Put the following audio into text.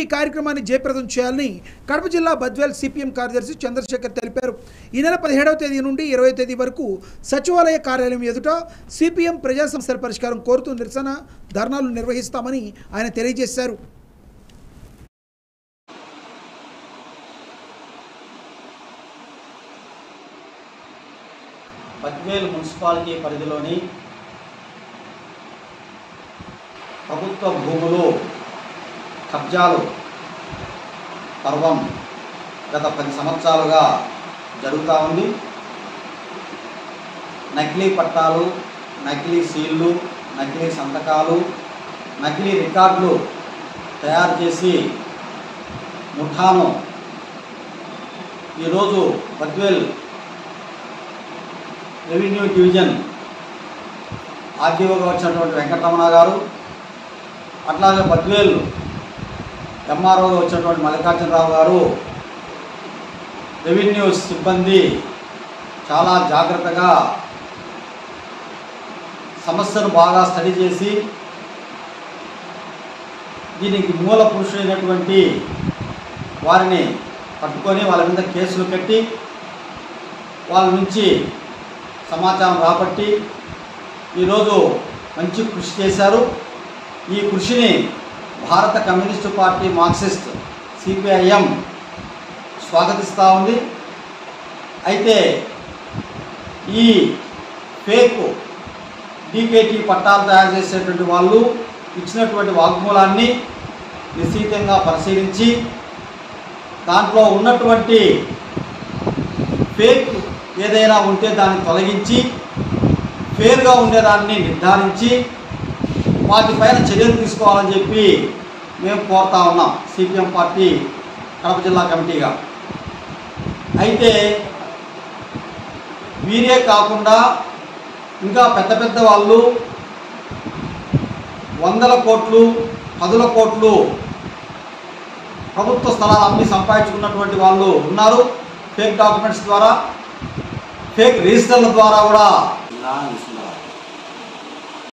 ఈ కార్యక్రమాన్ని జయప్రదం చేయాలని కడప జిల్లా బద్వేల్ సిపిఎం కార్యదర్శి చంద్రశేఖర్ తెలిపారు ఈ నెల పదిహేడవ తేదీ నుండి ఇరవై తేదీ వరకు సచివాలయ కార్యాలయం ఎదుట సిపిఎం ప్రజా సమస్యల పరిష్కారం కోరుతూ నిరసన ధర్నాలు నిర్వహిస్తామని ఆయన తెలియజేశారు బద్వేలు మున్సిపాలిటీ పరిధిలోని ప్రభుత్వ భూములు కబ్జాలు పర్వం గత పది సంవత్సరాలుగా జరుగుతూ ఉంది నకిలీ పట్టాలు నకిలీ సీళ్ళు నకిలీ సంతకాలు నకిలీ రికార్డులు తయారు చేసి ముఠాను ఈరోజు బద్వేల్ రెవెన్యూ డివిజన్ ఆర్టీఓగా వచ్చినటువంటి వెంకటరమణ గారు అట్లాగే బద్వేల్ ఎంఆర్ఓగా వచ్చినటువంటి మల్లికార్జునరావు గారు రెవెన్యూ సిబ్బంది చాలా జాగ్రత్తగా సమస్యను బాగా స్టడీ చేసి దీనికి మూల పురుషుడైనటువంటి వారిని పట్టుకొని వాళ్ళ మీద కేసులు కట్టి వాళ్ళ నుంచి సమాచారం రాబట్టి ఈరోజు మంచి కృషి చేశారు ఈ కృషిని భారత కమ్యూనిస్టు పార్టీ మార్క్సిస్ట్ సిపిఐఎం స్వాగతిస్తూ ఉంది అయితే ఈ ఫేక్ డీకేటీ పట్టాలు తయారు చేసేటువంటి వాళ్ళు ఇచ్చినటువంటి వాగ్మూలాన్ని నిశ్చితంగా పరిశీలించి దాంట్లో ఉన్నటువంటి ఫేక్ ఏదైనా ఉంటే దాన్ని తొలగించి ఫేర్గా ఉండేదాన్ని నిర్ధారించి వాటిపైన చర్యలు తీసుకోవాలని చెప్పి మేము కోరుతా ఉన్నాం సిపిఎం పార్టీ కడప జిల్లా కమిటీగా అయితే వీరే కాకుండా ఇంకా పెద్ద పెద్ద వాళ్ళు వందల కోట్లు పదుల కోట్లు ప్రభుత్వ స్థలాలు అమ్మి సంపాదించుకున్నటువంటి వాళ్ళు ఉన్నారు ఫేక్ డాక్యుమెంట్స్ ద్వారా ఫేక్ రిజిస్టర్ల ద్వారా కూడా జిల్లా విశ్వనాథ్